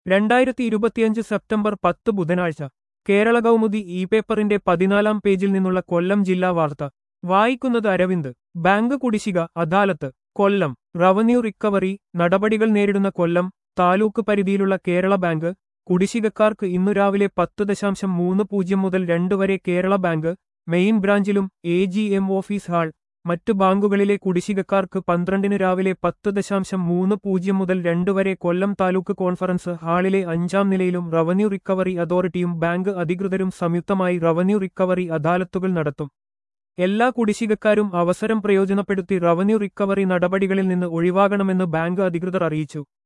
രണ്ടായിരത്തി ഇരുപത്തിയഞ്ച് സെപ്റ്റംബർ പത്ത് ബുധനാഴ്ച കേരള കൗമുദി ഇ പേപ്പറിന്റെ പതിനാലാം പേജിൽ നിന്നുള്ള കൊല്ലം ജില്ലാ വാർത്ത വായിക്കുന്നത് അരവിന്ദ് ബാങ്ക് കുടിശ്ശിക അദാലത്ത് കൊല്ലം റവന്യൂ റിക്കവറി നടപടികൾ നേരിടുന്ന കൊല്ലം താലൂക്ക് പരിധിയിലുള്ള കേരള ബാങ്ക് കുടിശ്ശികക്കാർക്ക് ഇന്നു രാവിലെ പത്ത് ദശാംശം മൂന്ന് പൂജ്യം മുതൽ രണ്ട് വരെ കേരള ബാങ്ക് മെയിൻ ബ്രാഞ്ചിലും A G M office hall മറ്റു ബാങ്കുകളിലെ കുടിശ്ശികക്കാർക്ക് പന്ത്രണ്ടിന് രാവിലെ പത്ത് ദശാംശം മൂന്ന് പൂജ്യം മുതൽ രണ്ട് വരെ കൊല്ലം താലൂക്ക് കോൺഫറൻസ് ഹാളിലെ അഞ്ചാം നിലയിലും റവന്യൂ റിക്കവറി അതോറിറ്റിയും ബാങ്ക് അധികൃതരും സംയുക്തമായി റവന്യൂ റിക്കവറി അദാലത്തുകൾ നടത്തും എല്ലാ കുടിശ്ശികക്കാരും അവസരം പ്രയോജനപ്പെടുത്തി റവന്യൂ റിക്കവറി നടപടികളിൽ നിന്ന് ഒഴിവാകണമെന്ന് ബാങ്ക് അധികൃതർ അറിയിച്ചു